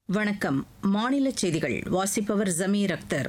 வணக்கம் மாநில செய்திகள் வாசிப்பவர் ஜமீர் அக்தர்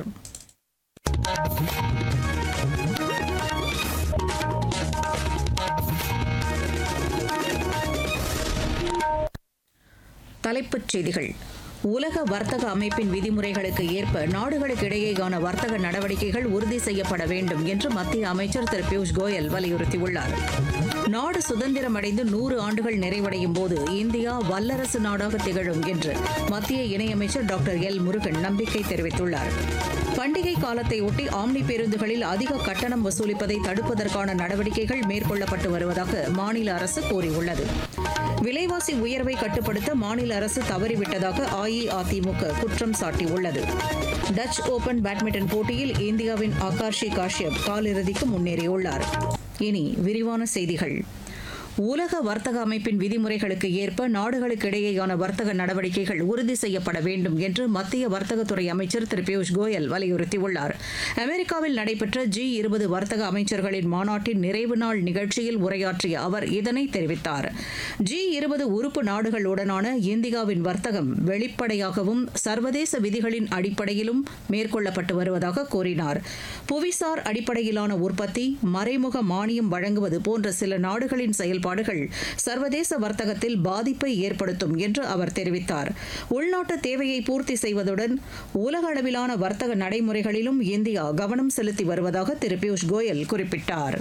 தலைப்புச் செய்திகள் உலக வர்த்தக அமைப்பின் விதிமுறைகளுக்கு ஏற்ப நாடுகளுக்கு இடையேயான வர்த்தக நடவடிக்கைகள் உறுதி செய்யப்பட வேண்டும் என்று மத்திய அமைச்சர் திரு பியூஷ் கோயல் வலியுறுத்தியுள்ளார் நாடு சுதந்திரம் அடைந்து நூறு ஆண்டுகள் நிறைவடையும் போது இந்தியா வல்லரசு நாடாக திகழும் என்று மத்திய இணையமைச்சர் டாக்டர் எல் முருகன் நம்பிக்கை தெரிவித்துள்ளார் பண்டிகை காலத்தை ஒட்டி ஆம்னி பேருந்துகளில் அதிக கட்டணம் வசூலிப்பதை தடுப்பதற்கான நடவடிக்கைகள் மேற்கொள்ளப்பட்டு வருவதாக மாநில அரசு கூறியுள்ளது விலைவாசி உயர்வை கட்டுப்படுத்த மாநில அரசு தவறிவிட்டதாக அஇஅதிமுக குற்றம் சாட்டியுள்ளது டச் ஓபன் பேட்மிண்டன் போட்டியில் இந்தியாவின் ஆகாஷி காஷ்யப் காலிறுதிக்கு முன்னேறியுள்ளார் இனி விரிவான செய்திகள் உலக வர்த்தக அமைப்பின் விதிமுறைகளுக்கு ஏற்ப நாடுகளுக்கு இடையேயான வர்த்தக நடவடிக்கைகள் உறுதி செய்யப்பட வேண்டும் என்று மத்திய வர்த்தகத்துறை அமைச்சர் திரு பியூஷ் கோயல் வலியுறுத்தியுள்ளார் அமெரிக்காவில் நடைபெற்ற ஜி இருபது வர்த்தக அமைச்சர்களின் மாநாட்டின் நிறைவு நாள் நிகழ்ச்சியில் உரையாற்றிய அவர் இதனை தெரிவித்தார் ஜி இருபது உறுப்பு நாடுகளுடனான இந்தியாவின் வர்த்தகம் வெளிப்படையாகவும் சர்வதேச விதிகளின் அடிப்படையிலும் மேற்கொள்ளப்பட்டு வருவதாக கூறினார் புவிசார் அடிப்படையிலான உற்பத்தி மறைமுக மானியம் வழங்குவது போன்ற சில நாடுகளின் செயல்பாடுகள் சர்வதேச வர்த்தகத்தில் பாதிப்பை ஏற்படுத்தும் என்று அவர் தெரிவித்தார் உள்நாட்டு தேவையை பூர்த்தி செய்வதுடன் உலக அளவிலான வர்த்தக நடைமுறைகளிலும் இந்தியா கவனம் செலுத்தி வருவதாக திரு பியூஷ் கோயல் குறிப்பிட்டார்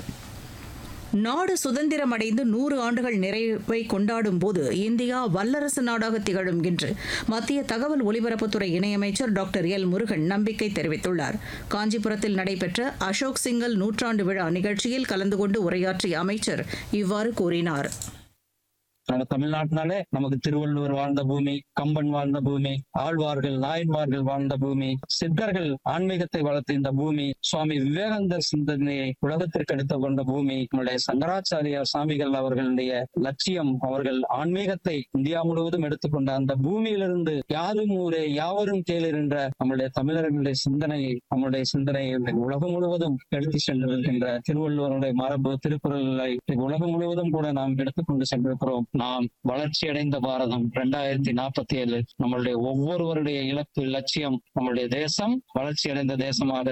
நாடு சுதந்திரம் அடைந்து நூறு ஆண்டுகள் நிறைவை கொண்டாடும் போது இந்தியா வல்லரசு நாடாக திகழும் என்று மத்திய தகவல் ஒலிபரப்புத்துறை இணையமைச்சர் டாக்டர் எல் முருகன் நம்பிக்கை தெரிவித்துள்ளார் காஞ்சிபுரத்தில் நடைபெற்ற அசோக் சிங்கல் நூற்றாண்டு விழா நிகழ்ச்சியில் கலந்து கொண்டு உரையாற்றிய அமைச்சர் இவ்வாறு கூறினார் நம்ம தமிழ்நாட்டினாலே நமக்கு திருவள்ளுவர் வாழ்ந்த பூமி கம்பன் வாழ்ந்த பூமி ஆழ்வார்கள் நாயன்மார்கள் வாழ்ந்த பூமி சித்தர்கள் ஆன்மீகத்தை வளர்த்த இந்த பூமி சுவாமி விவேகானந்தர் சிந்தனையை உலகத்திற்கு எடுத்து கொண்ட பூமி நம்முடைய சங்கராச்சாரியார் சாமிகள் அவர்களுடைய லட்சியம் அவர்கள் ஆன்மீகத்தை இந்தியா முழுவதும் எடுத்துக்கொண்ட அந்த பூமியிலிருந்து யாரும் ஊரே யாவரும் கேளர் என்ற நம்முடைய தமிழர்களுடைய சிந்தனையை நம்முடைய சிந்தனையை இன்றைக்கு உலகம் முழுவதும் எடுத்து சென்றிருக்கின்ற திருவள்ளுவருடைய மரபு திருக்குறளை இன்றைக்கு உலகம் முழுவதும் கூட நாம் எடுத்துக்கொண்டு சென்றிருக்கிறோம் நாம் வளர்ச்சியடைந்த பாரதம் இரண்டாயிரத்தி நாற்பத்தி ஏழு நம்மளுடைய ஒவ்வொருவருடைய இலக்கு லட்சியம் நம்மளுடைய தேசம் வளர்ச்சியடைந்த தேசமாக